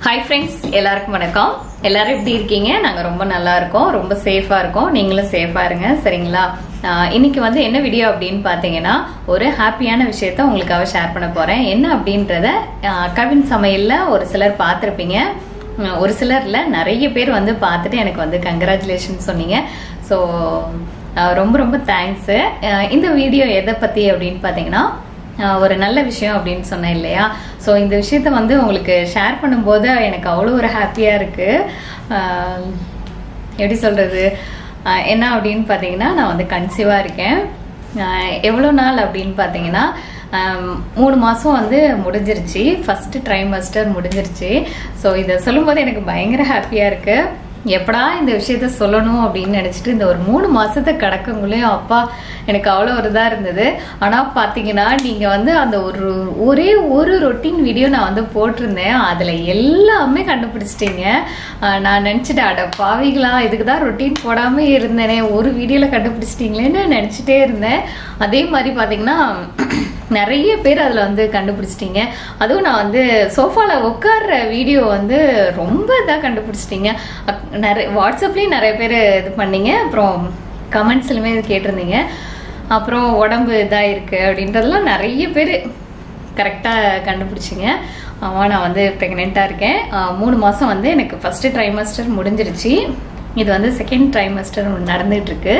Hi friends எல்லாருக்கும் வணக்கம் எல்லாரும் எப்படி இருக்கீங்க நாங்கள் ரொம்ப நல்லா இருக்கோம் ரொம்ப சேஃபாக இருக்கோம் நீங்களும் சேஃபாக இருங்க சரிங்களா ஆஹ் இன்னைக்கு வந்து என்ன வீடியோ அப்படின்னு பார்த்தீங்கன்னா ஒரு ஹாப்பியான விஷயத்த உங்களுக்காக ஷேர் பண்ண போகிறேன் என்ன அப்படின்றத ஆஹ் கவின் சமையலில் ஒரு சிலர் பார்த்துருப்பீங்க உம் ஒரு சிலர்ல நிறைய பேர் வந்து பார்த்துட்டு எனக்கு வந்து கங்க்ராச்சுலேஷன் சொன்னீங்க ஸோ ரொம்ப ரொம்ப தேங்க்ஸு இந்த வீடியோ எதை பற்றி அப்படின்னு பார்த்தீங்கன்னா ஆஹ் ஒரு நல்ல விஷயம் அப்படின்னு சொன்னேன் இல்லையா ஸோ இந்த விஷயத்த வந்து உங்களுக்கு ஷேர் பண்ணும்போது எனக்கு அவ்வளோ ஒரு ஹாப்பியாக இருக்குது எப்படி சொல்கிறது என்ன அப்படின்னு பார்த்தீங்கன்னா நான் வந்து கன்சீவாக இருக்கேன் ஆஹ் எவ்வளோ நாள் அப்படின்னு பார்த்தீங்கன்னா ஆம், மூணு மாதம் வந்து முடிஞ்சிருச்சு ஃபஸ்ட்டு ட்ரைமஸ்டர் முடிஞ்சிருச்சு ஸோ இதை சொல்லும்போது எனக்கு பயங்கர ஹாப்பியாக இருக்குது எப்படா இந்த விஷயத்த சொல்லணும் அப்படின்னு நினச்சிட்டு இந்த ஒரு மூணு மாசத்தை கடக்கங்குள்ளேயும் அப்பா எனக்கு அவ்வளோ ஒரு இதாக இருந்தது ஆனால் பார்த்தீங்கன்னா நீங்கள் வந்து அந்த ஒரு ஒரே ஒரு ரொட்டீன் வீடியோ நான் வந்து போட்டிருந்தேன் அதில் எல்லாமே கண்டுபிடிச்சிட்டீங்க ஆஹ் நான் நினச்சிட்டேன் அட பாவிகளா இதுக்கு தான் ரொட்டீன் போடாமல் இருந்தேனே ஒரு வீடியோவில் கண்டுபிடிச்சிட்டிங்களேன்னு நினச்சிட்டே இருந்தேன் அதே மாதிரி பார்த்தீங்கன்னா நிறைய பேர் அதில் வந்து கண்டுபிடிச்சிட்டீங்க அதுவும் நான் வந்து சோஃபாவில் உட்கார்ற வீடியோ வந்து ரொம்ப இதாக கண்டுபிடிச்சிட்டீங்க அக்- நிறைய வாட்ஸ்அப்லேயும் நிறைய பேர் இது பண்ணீங்க அப்புறம் கமெண்ட்ஸ்லையுமே இது கேட்டிருந்தீங்க அப்புறம் உடம்பு இதாக இருக்குது அப்படின்றதெல்லாம் நிறைய பேர் கரெக்டாக கண்டுபிடிச்சிங்க ஆமாம் நான் வந்து ப்ரெக்னெண்ட்டாக இருக்கேன் ஆஹ் மூணு மாதம் வந்து எனக்கு ஃபஸ்ட்டு ட்ரைமஸ்டர் முடிஞ்சிருச்சு இது வந்து செகண்ட் ட்ரைமஸ்டர் நடந்துகிட்டு இருக்கு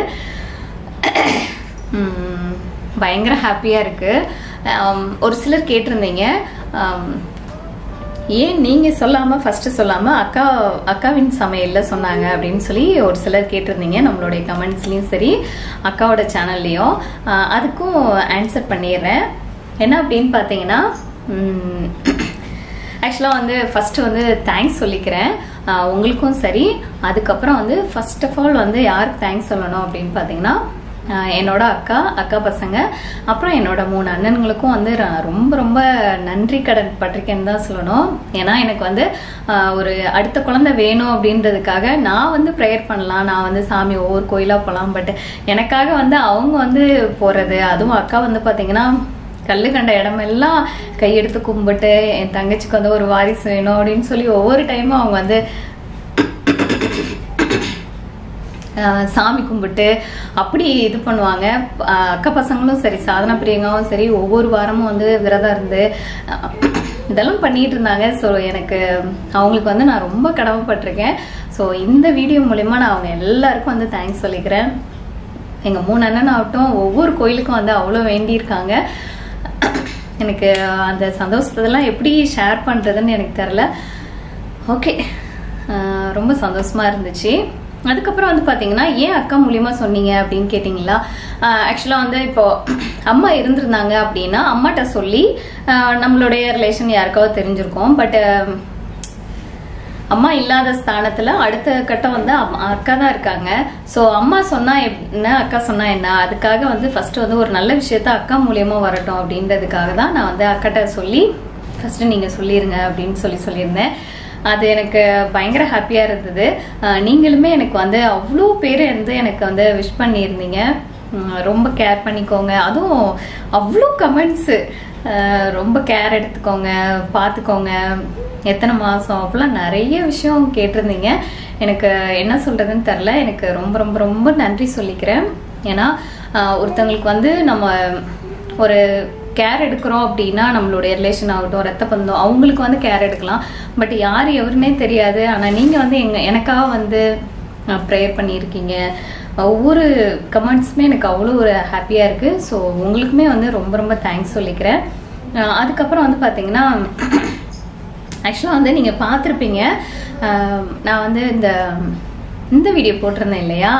உம், பயங்கர ஹாப்பியாக இருக்குது ஒரு சிலர் கேட்டிருந்தீங்க ஆம், ஏன் நீங்கள் சொல்லாமல் ஃபஸ்ட்டு சொல்லாமல் அக்கா அக்காவின் சமையலில் சொன்னாங்க அப்படின்னு சொல்லி ஒரு சிலர் கேட்டிருந்தீங்க நம்மளுடைய கமெண்ட்ஸ்லேயும் சரி அக்காவோட சேனல்லையும் அதுக்கும் ஆன்சர் பண்ணிடுறேன் என்ன அப்படின்னு பார்த்தீங்கன்னா ஆக்சுவலாக வந்து ஃபஸ்ட்டு வந்து தேங்க்ஸ் சொல்லிக்கிறேன் ஆஹ் உங்களுக்கும் சரி அதுக்கப்புறம் வந்து ஃபர்ஸ்ட் ஆஃப் ஆல் வந்து யாருக்கு தேங்க்ஸ் சொல்லணும் அப்படின்னு பார்த்தீங்கன்னா ஆஹ் என்னோட அக்கா அக்கா பசங்க அப்புறம் என்னோட மூணு அண்ணன்களுக்கும் வந்து நான் ரொம்ப ரொம்ப நன்றி கடன் பட்டிருக்கேன்னு தான் சொல்லணும் ஏன்னா எனக்கு வந்து ஆஹ் ஒரு அடுத்த குழந்தை வேணும் அப்படின்றதுக்காக நான் வந்து ப்ரேயர் பண்ணலாம் நான் வந்து சாமி ஒவ்வொரு கோயிலாக போகலாம் பட் எனக்காக வந்து அவங்க வந்து போகிறது அதுவும் அக்கா வந்து பார்த்தீங்கன்னா கல்லு கண்ட இடமெல்லாம் கையெடுத்து கும்பிட்டு என் தங்கச்சிக்கு வந்து ஒரு வாரிசு வேணும் அப்படின்னு சொல்லி ஒவ்வொரு டைமும் அவங்க வந்து ஆஹ் சாமி கும்பிட்டு அப்படி இது பண்ணுவாங்க ஆஹ் அக்கா பசங்களும் சரி சாதனா பிரியங்காவும் சரி ஒவ்வொரு வாரமும் வந்து விரதம் இருந்து ஆஹ் இதெல்லாம் பண்ணிட்டு இருந்தாங்க ஸோ எனக்கு அவங்களுக்கு வந்து நான் ரொம்ப கடமைப்பட்டிருக்கேன் ஸோ இந்த வீடியோ மூலயமா நான் அவங்க எல்லாருக்கும் வந்து தேங்க்ஸ் சொல்லிக்கிறேன் எங்கள் மூணு அண்ணன் ஆகட்டும் ஒவ்வொரு கோயிலுக்கும் வந்து அவ்வளோ வேண்டியிருக்காங்க எனக்கு அந்த சந்தோஷத்தெல்லாம் எப்படி ஷேர் பண்ணுறதுன்னு எனக்கு தெரில ஓகே ரொம்ப சந்தோஷமா இருந்துச்சு அதுக்கப்புறம் வந்து பார்த்தீங்கன்னா ஏன் அக்கா மூலியமாக சொன்னீங்க அப்படின்னு கேட்டிங்களா ஆக்சுவலாக வந்து இப்போ அம்மா இருந்திருந்தாங்க அப்படின்னா அம்மாட்ட சொல்லி ஆஹ் நம்மளுடைய ரிலேஷன் யாருக்காவது தெரிஞ்சிருக்கும் பட் அம்மா இல்லாத ஸ்தானத்துல அடுத்த கட்டம் வந்து அம்மா- அக்கா தான் இருக்காங்க ஸோ அம்மா சொன்னா என்ன அக்கா சொன்னா என்ன அதுக்காக வந்து ஃபர்ஸ்ட் வந்து ஒரு நல்ல விஷயத்த அக்கா மூலியமா வரட்டும் அப்படின்றதுக்காக தான் நான் வந்து அக்காட்ட சொல்லி ஃபர்ஸ்ட் நீங்க சொல்லிருங்க அப்படின்னு சொல்லி சொல்லியிருந்தேன் அது எனக்கு பயங்கர ஹாப்பியாக இருந்தது அஹ் நீங்களுமே எனக்கு வந்து அவ்வளோ பேர் வந்து எனக்கு வந்து விஷ் பண்ணியிருந்தீங்க உம் ரொம்ப கேர் பண்ணிக்கோங்க அதுவும் அவ்வளோ கமெண்ட்ஸு ரொம்ப கேர் எடுத்துக்கோங்க பார்த்துக்கோங்க எத்தனை மாதம் அப்படிலாம் நிறைய விஷயம் கேட்டிருந்தீங்க எனக்கு என்ன சொல்கிறதுன்னு தெரில எனக்கு ரொம்ப ரொம்ப ரொம்ப நன்றி சொல்லிக்கிறேன் ஏன்னா அஹ் ஒருத்தவங்களுக்கு வந்து நம்ம ஒரு கேர் எடுக்கிறோம் அப்படின்னா நம்மளுடைய ரிலேஷன் ஆகட்டும் ரத்த பந்தம் அவங்களுக்கு வந்து கேர் எடுக்கலாம் பட் யார் எவருன்னே தெரியாது ஆனால் நீங்கள் வந்து எங்க எனக்காக வந்து ப்ரேயர் பண்ணியிருக்கீங்க ஒவ்வொரு கமெண்ட்ஸுமே எனக்கு அவ்வளோ ஒரு ஹாப்பியாக இருக்குது ஸோ உங்களுக்குமே வந்து ரொம்ப ரொம்ப தேங்க்ஸ் சொல்லிக்கிறேன் அஹ் அதுக்கப்புறம் வந்து பார்த்தீங்கன்னா ஆக்சுவலாக வந்து நீங்கள் பார்த்துருப்பீங்க அஹ் நான் வந்து இந்த இந்த வீடியோ போட்டிருந்தேன் இல்லையா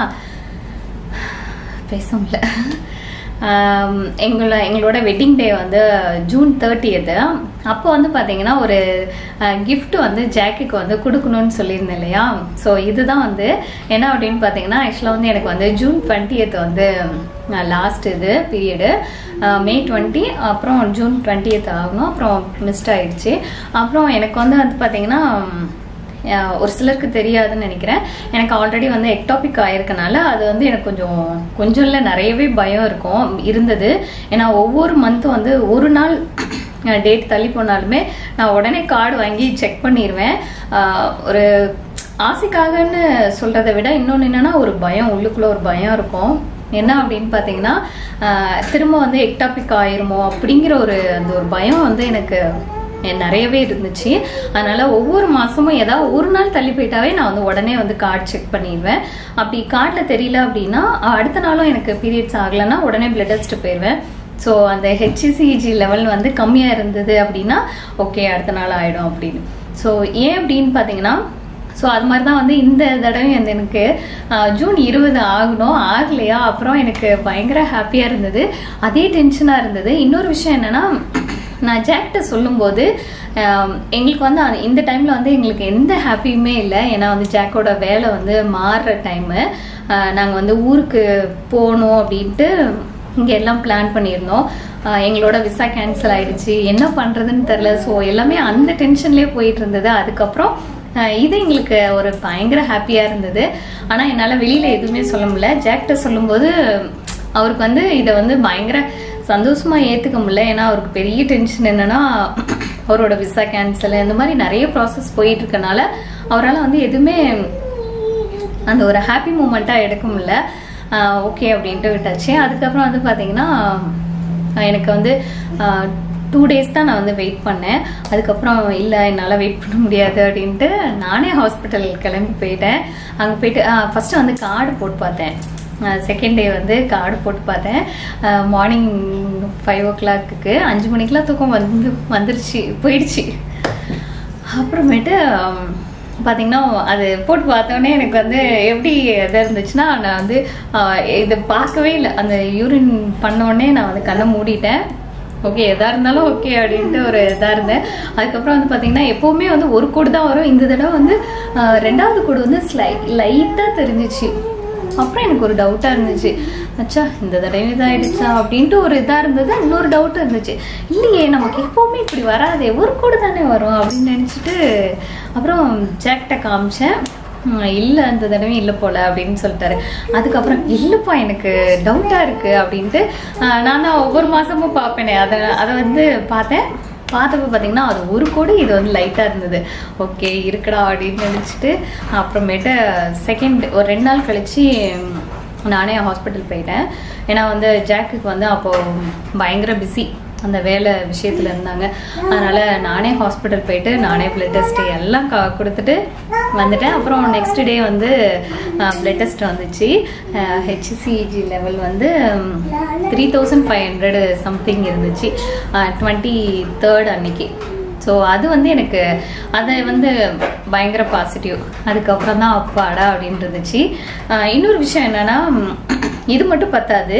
பேச முடியல ஆம், எங்கள எங்களோட வெட்டிங் டே வந்து ஜூன் தேர்ட்டியது அப்போ வந்து பார்த்தீங்கன்னா ஒரு gift வந்து ஜாக்கிக்கு வந்து கொடுக்கணும்னு சொல்லியிருந்தேன் இல்லையா ஸோ இதுதான் வந்து என்ன அப்படின்னு பார்த்தீங்கன்னா ஆக்சுவலாக வந்து எனக்கு வந்து ஜூன் டுவெண்ட்டியத் வந்து லாஸ்ட் இது பீரியடு மே டுவெண்ட்டி அப்புறம் ஜூன் டுவெண்ட்டியத் ஆகணும் அப்புறம் மிஸ்ட் ஆயிடுச்சு அப்புறம் எனக்கு வந்து வந்து பார்த்தீங்கன்னா அஹ் ஒரு சிலருக்கு தெரியாதுன்னு நினைக்கிறேன் எனக்கு ஆல்ரெடி வந்து எக்டாபிக் ஆயிருக்கனால அது வந்து எனக்கு கொஞ்சம் கொஞ்சம் இல்லை நிறையவே பயம் இருக்கும் இருந்தது ஏன்னா ஒவ்வொரு மந்த்தும் வந்து ஒரு நாள் டேட் தள்ளி போனாலுமே நான் உடனே கார்டு வாங்கி செக் பண்ணிடுவேன் ஆஹ் ஒரு ஆசைக்காகன்னு சொல்றதை விட இன்னொன்று என்னன்னா ஒரு பயம் உள்ளுக்குள்ள ஒரு பயம் இருக்கும் என்ன அப்படின்னு பார்த்தீங்கன்னா ஆஹ் திரும்ப வந்து எக்டாபிக் ஆயிருமோ அப்படிங்கிற ஒரு அந்த ஒரு பயம் வந்து எனக்கு எ- நிறையவே இருந்துச்சு அதனால ஒவ்வொரு மாசமும் ஏதாவது ஒரு நாள் தள்ளி போயிட்டாவே நான் வந்து உடனே வந்து கார்டு செக் பண்ணிடுவேன் அப்படி கார்டில் தெரியல அப்படின்னா அஹ் அடுத்த நாளும் எனக்கு பீரியட்ஸ் ஆகலைன்னா உடனே பிளட் டெஸ்ட் போயிடுவேன் ஸோ அந்த ஹெச்சிசிஜி லெவல் வந்து கம்மியாக இருந்தது அப்படின்னா ஓகே அடுத்த நாள் ஆயிடும் அப்படின்னு ஸோ ஏன் அப்படின்னு பார்த்தீங்கன்னா ஸோ அது மாதிரி தான் வந்து இந்த தடவை வந்து எனக்கு ஆஹ், ஜூன் இருபது ஆகணும் ஆகலையா அப்புறம் எனக்கு பயங்கர ஹாப்பியாக இருந்தது அதே டென்ஷனாக இருந்தது இன்னொரு விஷயம் என்னன்னா நான் ஜாக்கிட்ட சொல்லும்போது ஆம், எங்களுக்கு வந்து அந்த- இந்த டைமில் வந்து எங்களுக்கு எந்த ஹாப்பியுமே இல்லை ஏன்னா வந்து ஜாக்கோட வேலை வந்து மாறுற டைமு நாங்கள் வந்து ஊருக்கு போகணும் அப்படின்ட்டு இங்கே எல்லாம் பிளான் பண்ணியிருந்தோம் ஆஹ் எங்களோட விசா கேன்சல் ஆயிடுச்சு என்ன பண்ணுறதுன்னு தெரில ஸோ எல்லாமே அந்த டென்ஷன்லேயே போயிட்டு இருந்தது அதுக்கப்புறம் ஆஹ் இது எங்களுக்கு ஒரு பயங்கர ஹாப்பியாக இருந்தது ஆனால் என்னால் வெளியில் எதுவுமே சொல்ல முடியல ஜாக்கிட்ட சொல்லும்போது அவருக்கு வந்து இதை வந்து பயங்கர சந்தோஷமா ஏற்றுக்க முடியல ஏன்னா அவருக்கு பெரிய டென்ஷன் என்னன்னா அவரோட விசா கேன்சல் இந்த மாதிரி நிறைய ப்ராசஸ் போயிட்டு இருக்கனால அவரால் வந்து எதுவுமே அந்த ஒரு ஹாப்பி மூமெண்ட்டாக எடுக்க முடியல ஓகே அப்படின்ட்டு விட்டாச்சு அதுக்கப்புறம் வந்து பார்த்தீங்கன்னா ஆஹ் எனக்கு வந்து டூ டேஸ் தான் நான் வந்து வெயிட் பண்ணேன் அதுக்கப்புறம் இல்லை என்னால் வெயிட் பண்ண முடியாது அப்படின்ட்டு நானே ஹாஸ்பிட்டல் கிளம்பி போயிட்டேன் அங்கே போயிட்டு ஃபஸ்ட்டு வந்து கார்டு போட்டு பார்த்தேன் செகண்ட் டே வந்து கார்டு போட்டு பார்த்தேன் மார்னிங் ஃபைவ் ஓ கிளாக்கு அஞ்சு மணிக்கெலாம் தூக்கம் வந்து வந்துருச்சு போயிடுச்சு அப்புறமேட்டு ஹம், பாத்தீங்கன்னா அது போட்டு பார்த்தோன்னே எனக்கு வந்து எப்படி எதாக இருந்துச்சுன்னா நான் வந்து ஆஹ், இதை பார்க்கவே இல்லை அந்த யூரின் பண்ணோடனே நான் வந்து கண்ணை மூடிட்டேன் ஓகே எதா இருந்தாலும் ஓகே அப்படின்ட்டு ஒரு இதாக இருந்தேன் அதுக்கப்புறம் வந்து பார்த்தீங்கன்னா எப்போவுமே வந்து ஒரு கோடு தான் வரும் இந்த தடவை வந்து ஆஹ், ரெண்டாவது கோடு வந்து ஸ்லை லைட்டாக தெரிஞ்சிச்சு அப்புறம் எனக்கு ஒரு டவுட்டாக இருந்துச்சு அச்சா இந்த தடவை இதாயிடுச்சா அப்படின்ட்டு ஒரு இதாக இருந்தது இன்னொரு டவுட் இருந்துச்சு இல்லையே நமக்கு எப்போவுமே இப்படி வராதே ஒரு கோடு தானே வரும் அப்படின்னு நினச்சிட்டு அப்புறம் ஜாக்கிட்ட காமிச்சேன் இல்லை அந்த தடவை இல்லை போல அப்படின்னு சொல்லிட்டாரு அதுக்கப்புறம் இல்லைப்பா எனக்கு டவுட்டாக இருக்குது அப்படின்ட்டு ஆஹ் நான் தான் ஒவ்வொரு மாதமும் பார்ப்பேனே அதை அதை வந்து பார்த்தேன் பார்த்தப்ப பார்த்தீங்கன்னா அது ஒரு கோடி இது வந்து லைட்டாக இருந்தது ஓகே இருக்குடா அப்படின்னு நினச்சிட்டு அப்புறமேட்டு செகண்ட் ஒரு ரெண்டு நாள் கழிச்சு நானே ஹாஸ்பிட்டல் போயிட்டேன் ஏன்னா வந்து ஜாக்குக்கு வந்து அப்போது பயங்கர பிஸி அந்த வேலை விஷயத்துல இருந்தாங்க அதனால நானே ஹாஸ்பிட்டல் போயிட்டு நானே பிளட் டெஸ்ட் எல்லாம் க கொடுத்துட்டு வந்துட்டேன் அப்புறம் நெக்ஸ்ட் டே வந்து பிளட் டெஸ்ட் வந்துச்சு ஹெச்சிசிஜி லெவல் வந்து three thousand five hundred something இருந்துச்சு டுவெண்ட்டி தேர்ட் அன்னைக்கு ஸோ அது வந்து எனக்கு அதை வந்து பயங்கர பாசிட்டிவ் அதுக்கப்புறம் தான் அப்பாடா அப்படின்னு இருந்துச்சு ஆஹ் இன்னொரு விஷயம் என்னன்னா ம், இது மட்டும் பத்தாது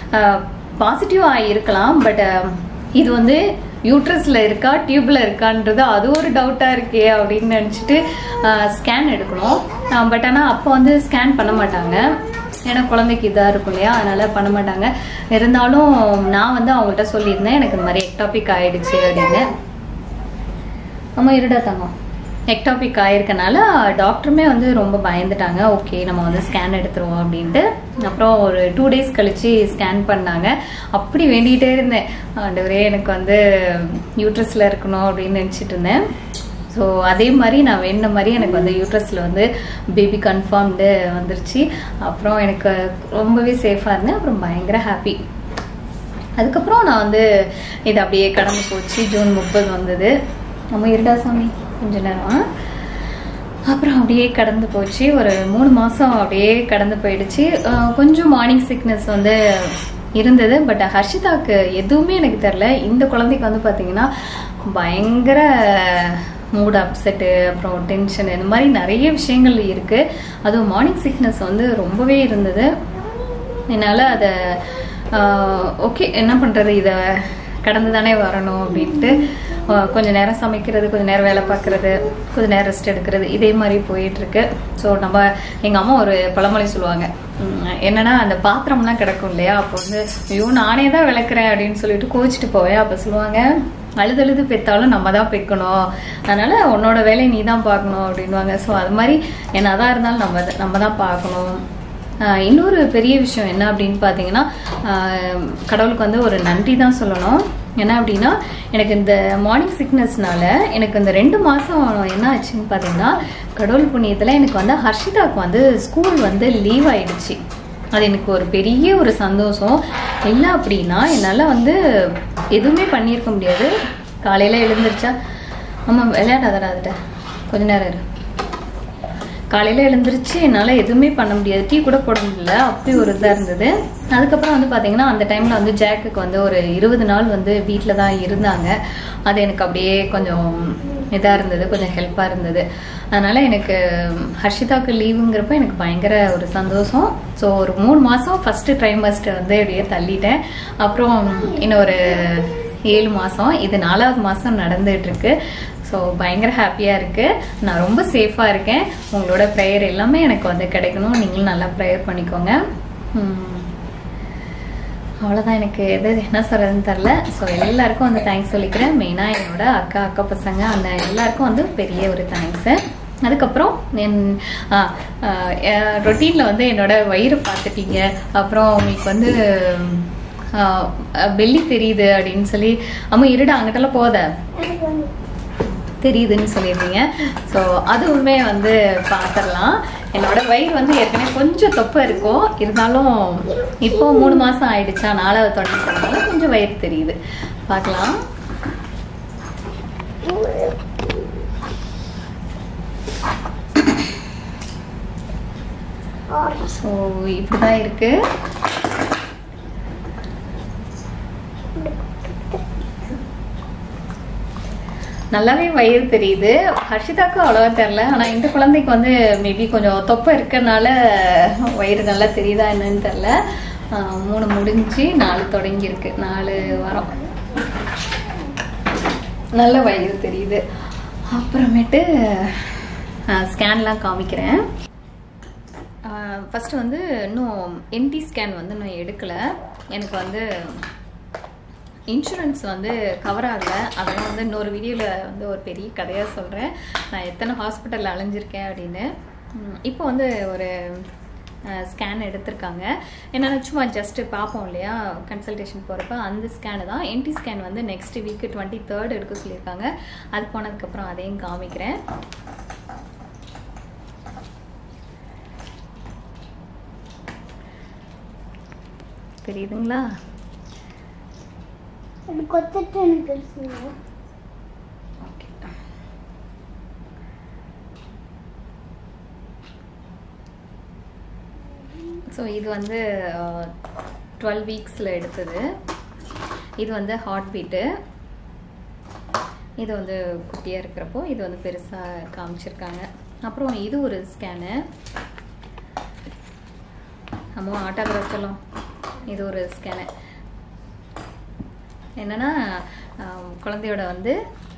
பாசிட்டிவாக இருக்கலாம் பட் இது வந்து யூட்ரஸில் இருக்கா டியூப்ல இருக்கான்றது அது ஒரு டவுட்டாக இருக்கே அப்படின்னு நினச்சிட்டு ஸ்கேன் எடுக்கணும் பட் ஆனால் அப்போ வந்து ஸ்கேன் பண்ண மாட்டாங்க ஏன்னா குழந்தைக்கு இதாக இருக்கும் இல்லையா அதனால பண்ண மாட்டாங்க இருந்தாலும் நான் வந்து அவங்கள்ட்ட சொல்லியிருந்தேன் எனக்கு இந்த மாதிரி எக்டாபிக் ஆயிடுச்சு அப்படின்னு ஆமா இருடா தங்கம் எக்டாபிக் ஆயிருக்கனால டாக்டருமே வந்து ரொம்ப பயந்துட்டாங்க ஓகே நம்ம வந்து ஸ்கேன் எடுத்துருவோம் அப்படின்ட்டு அப்புறம் ஒரு டூ டேஸ் கழிச்சு ஸ்கேன் பண்ணாங்க அப்படி வேண்டிகிட்டே இருந்தேன் ஆண்டவரே எனக்கு வந்து யூட்ரஸில் இருக்கணும் அப்படின்னு நினச்சிட்டு இருந்தேன் ஸோ அதே மாதிரி நான் வேண்ட மாதிரி எனக்கு வந்து யூட்ரஸில் வந்து பேபி கன்ஃபார்ம்டு வந்துருச்சு அப்புறம் எனக்கு ரொம்பவே சேஃபாக இருந்தேன் அப்புறம் பயங்கர ஹாப்பி அதுக்கப்புறம் நான் வந்து இது அப்படியே கடந்து போச்சு ஜூன் முப்பது வந்தது நம்ம இருடா சாமி கொஞ்ச நேரம் அப்புறம் அப்படியே கடந்து போச்சு ஒரு மூணு மாதம் அப்படியே கடந்து போயிடுச்சு அஹ் கொஞ்சம் மார்னிங் சிக்னஸ் வந்து இருந்தது பட் ஹர்ஷிதாக்கு எதுவுமே எனக்கு தெரில இந்த குழந்தைக்கு வந்து பார்த்தீங்கன்னா பயங்கர மூட் அப்செட்டு அப்புறம் டென்ஷன் இந்த மாதிரி நிறைய விஷயங்கள் இருக்குது அதுவும் மார்னிங் சிக்னஸ் வந்து ரொம்பவே இருந்தது என்னால் அதை ஓகே என்ன பண்ணுறது இதை கடந்து தானே வரணும் அப்படின்ட்டு ஆஹ் கொஞ்ச நேரம் சமைக்கிறது கொஞ்ச நேரம் வேலை பார்க்குறது கொஞ்ச நேரம் ரெஸ்ட் எடுக்கிறது இதே மாதிரி போயிட்டுருக்கு ஸோ நம்ம எங்கள் அம்மா ஒரு பழமொழி சொல்லுவாங்க உம், என்னன்னா அந்த பாத்திரம்லாம் கிடக்கும் இல்லையா அப்போ வந்து ஐயோ நானே தான் விளக்குறேன் அப்படின்னு சொல்லிட்டு கோச்சிட்டு போவேன் அப்போ சொல்லுவாங்க அழுதழுது பெத்தாலும் நம்ம தான் பெக்கணும் அதனால உன்னோட வேலையை நீ தான் பார்க்கணும் அப்படின்வாங்க ஸோ அது மாதிரி என்னதான் இருந்தாலும் நம்ம தான்- நம்ம தான் பார்க்கணும் ஆஹ் இன்னொரு பெரிய விஷயம் என்ன அப்படின்னு பார்த்தீங்கன்னா ஆஹ் கடவுளுக்கு வந்து ஒரு நன்றி தான் சொல்லணும் என்ன அப்படின்னா எனக்கு இந்த மார்னிங் சிக்னஸ்னால எனக்கு இந்த ரெண்டு மாதம் என்ன ஆச்சுன்னு பார்த்தீங்கன்னா கடவுள் புண்ணியத்தில் எனக்கு வந்து ஹர்ஷிதாவுக்கு வந்து ஸ்கூல் வந்து லீவ் ஆயிடுச்சு அது எனக்கு ஒரு பெரிய ஒரு சந்தோஷம் இல்லை அப்படின்னா என்னால் வந்து எதுவுமே பண்ணியிருக்க முடியாது காலையில் எழுந்திரிச்சா ஆமாம் விளையாடாதடா அதுட்ட கொஞ்ச நேரம் இரு காலையில் எழுந்திரிச்சு என்னால் எதுவுமே பண்ண முடியாது டீ கூட போட முடியல அப்படி ஒரு இதாக இருந்தது அதுக்கப்புறம் வந்து பார்த்தீங்கன்னா அந்த டைமில் வந்து ஜாக்குக்கு வந்து ஒரு இருபது நாள் வந்து வீட்டில் தான் இருந்தாங்க அது எனக்கு அப்படியே கொஞ்சம் இதாக இருந்தது கொஞ்சம் ஹெல்ப்பாக இருந்தது அதனால் எனக்கு ஹர்ஷிதாவுக்கு லீவுங்கிறப்ப எனக்கு பயங்கர ஒரு சந்தோஷம் ஸோ ஒரு மூணு மாதம் ஃபஸ்ட்டு ட்ரைமஸ்டர் வந்து அப்படியே தள்ளிட்டேன் அப்புறம் இன்னும் ஒரு ஏழு மாதம் இது நாலாவது மாதம் நடந்துட்டு இருக்கு ஸோ பயங்கர ஹாப்பியாக இருக்குது நான் ரொம்ப சேஃபாக இருக்கேன் உங்களோட ப்ரேயர் எல்லாமே எனக்கு வந்து கிடைக்கணும் நீங்களும் நல்லா ப்ரேயர் பண்ணிக்கோங்க உம், அவ்வளோதான் எனக்கு எது என்ன சொல்கிறதுன்னு தெரில ஸோ எல்லாருக்கும் வந்து தேங்க்ஸ் சொல்லிக்கிறேன் மெயினாக என்னோட அக்கா அக்கா பசங்க அந்த எல்லாருக்கும் வந்து பெரிய ஒரு தேங்க்ஸு அதுக்கப்புறம் என் ரொட்டீனில் வந்து என்னோட வயிறு பார்த்துட்டீங்க அப்புறம் உங்களுக்கு வந்து ஆஹ், வெள்ளி தெரியுது அப்படின்னு சொல்லி அம்மா இருடா அங்கிட்டலாம் போத தெரியுதுன்னு சொல்லியிருந்தீங்க ஸோ அதுவுமே வந்து பார்த்துடலாம் என்னோட வயிறு வந்து ஏற்கனவே கொஞ்சம் தொப்பை இருக்கும் இருந்தாலும் இப்போ மூணு மாதம் ஆயிடுச்சா நாலாவது தொடங்கிட்டதுனால கொஞ்சம் வயிறு தெரியுது பார்க்கலாம் ஸோ இப்படி தான் இருக்கு நல்லாவே வயிறு தெரியுது ஹர்ஷிதாக்கு அவ்வளோவா தெரில ஆனால் இந்த குழந்தைக்கு வந்து மேபி கொஞ்சம் தொப்பை இருக்கறனால வயிறு நல்லா தெரியுதா என்னன்னு தெரில ஆஹ் மூணு முடிஞ்சு நாலு தொடங்கியிருக்கு நாலு வாரம் நல்ல வயிறு தெரியுது அப்புறமேட்டு ஸ்கேன்லாம் காமிக்கிறேன் ஃபஸ்ட்டு வந்து இன்னும் என்டி ஸ்கேன் வந்து நான் எடுக்கலை எனக்கு வந்து இன்சூரன்ஸ் வந்து கவர் ஆகலை அதெல்லாம் வந்து இன்னொரு வீடியோவில் வந்து ஒரு பெரிய கதையாக சொல்கிறேன் நான் எத்தனை ஹாஸ்பிட்டலில் அலைஞ்சிருக்கேன் அப்படின்னு உம், இப்போ வந்து ஒரு ஸ்கேன் எடுத்திருக்காங்க என்னென்னா சும்மா ஜஸ்ட்டு பார்ப்போம் இல்லையா கன்சல்டேஷன் போகிறப்ப அந்த ஸ்கேனு தான் என்டி ஸ்கேன் வந்து நெக்ஸ்ட் வீக்கு டுவெண்ட்டி தேர்ட் எடுக்க சொல்லியிருக்காங்க அது போனதுக்கப்புறம் அதையும் காமிக்கிறேன் தெரியுதுங்களா அது கொத்துட்டு எனக்கு சொல்லுங்க ஓகே ஸோ இது வந்து டுவெல் வீக்ஸில் எடுத்தது இது வந்து ஹார்ட் பீட்டு இது வந்து குட்டியாக இருக்கிறப்போ இது வந்து பெருசாக காமிச்சிருக்காங்க அப்புறம் இது ஒரு ஸ்கேனு அம்மா ஆட்டோகிராஃப் சொல்லும் இது ஒரு ஸ்கேனு என்னன்னா ஆஹ், குழந்தையோட வந்து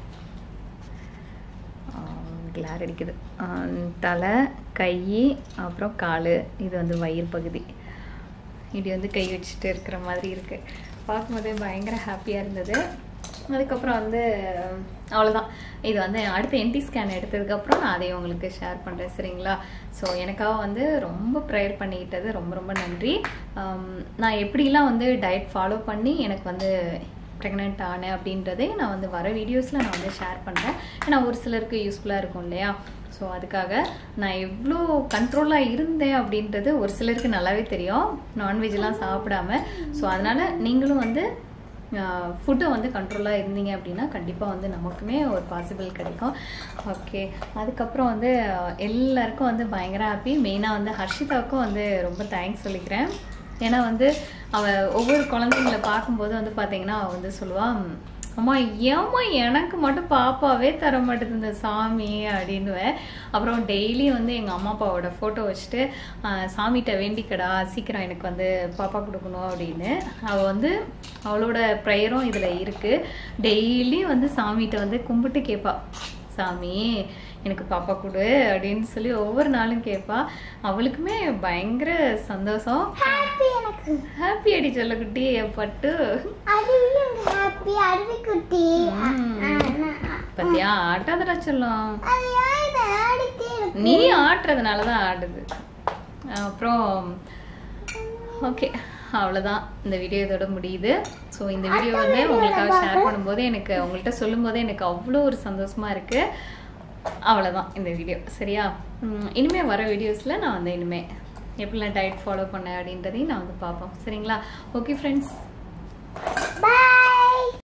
கிளார் அடிக்குது ஆஹ், தலை கை அப்புறம் கால் இது வந்து வயிறு பகுதி இப்படி வந்து கை வச்சுட்டு இருக்கிற மாதிரி இருக்கு பார்க்கும்போதே பயங்கர ஹாப்பியாக இருந்தது அதுக்கப்புறம் வந்து அவ்வளோதான் இது வந்து அடுத்த என்டி ஸ்கேன் எடுத்ததுக்கப்புறம் நான் அதை உங்களுக்கு ஷேர் பண்ணுறேன் சரிங்களா ஸோ எனக்காக வந்து ரொம்ப ப்ரேயர் பண்ணிக்கிட்டது ரொம்ப ரொம்ப நன்றி ஆம், நான் எப்படிலாம் வந்து டயட் ஃபாலோ பண்ணி எனக்கு வந்து ப்ரெக்னென்ட் ஆனேன் அப்படின்றதே நான் வந்து வர வீடியோஸில் நான் வந்து ஷேர் பண்ணுறேன் ஏன்னா ஒரு சிலருக்கு யூஸ்ஃபுல்லாக இருக்கும் இல்லையா ஸோ அதுக்காக நான் எவ்வளோ கண்ட்ரோலாக இருந்தேன் அப்படின்றது ஒரு சிலருக்கு நல்லாவே தெரியும் நான்வெஜ்லாம் சாப்பிடாம ஸோ அதனால் நீங்களும் வந்து ஃபுட்டை வந்து கண்ட்ரோலாக இருந்தீங்க அப்படின்னா கண்டிப்பாக வந்து நமக்குமே ஒரு பாசிபிள் கிடைக்கும் ஓகே அதுக்கப்புறம் வந்து அஹ், எல்லாருக்கும் வந்து பயங்கர ஹாப்பி மெயினாக வந்து ஹர்ஷிதாவுக்கும் வந்து ரொம்ப தேங்க்ஸ் சொல்லிக்கிறேன் ஏன்னா வந்து அவள் ஒவ்வொரு குழந்தைங்களை பார்க்கும்போது வந்து பார்த்தீங்கன்னா அவள் வந்து சொல்லுவாள் அம்மா ஏம்மா எனக்கு மட்டும் பாப்பாவே தர மாட்டேது இந்த சாமி அப்படின்னுவேன் அப்புறம் டெய்லி வந்து எங்கள் அம்மா அப்பாவோட ஃபோட்டோ வச்சுட்டு ஆஹ், சாமிகிட்ட வேண்டிக்கடா சீக்கிரம் எனக்கு வந்து பாப்பா கொடுக்கணும் அப்படின்னு அவள் வந்து அவளோட ப்ரேயரும் இதில் இருக்குது டெய்லி வந்து சாமிகிட்ட வந்து கும்பிட்டு கேட்பா சாமி எனக்கு பாப்பா கொடு அப்படின்னு சொல்லி ஒவ்வொரு நாளும் கேட்பா அவளுக்குமே பயங்கர சந்தோஷம் ஹாப்பி எனக்கு ஹாப்பி அடி சொல்லக்குட்டி பட்டு அருவியும் ஹாப்பி அருவி குட்டி ம். பத்தியா ஆட்டாதடா சொல்லும் அது ஏன் இதை ஆடிட்டே இருக்கு நீ ஆட்டுறதுனால தான் ஆடுது அப்புறம் ஓகே அவ்வளோதான் இந்த வீடியோ இதோட முடியுது ஸோ இந்த வீடியோ வந்து உங்களுக்காக ஷேர் பண்ணும்போது எனக்கு உங்கள்கிட்ட சொல்லும்போது எனக்கு அவ்வளோ ஒரு சந்தோஷமா இருக்கு அவ்வளோதான் இந்த வீடியோ சரியா உம், இனிமே வர வீடியோஸில் நான் வந்து இனிமே எப்படிலாம் டயட் ஃபாலோ பண்ணேன் அப்படின்றதையும் நான் வந்து பார்ப்போம் சரிங்களா ஓகே ஃப்ரெண்ட்ஸ்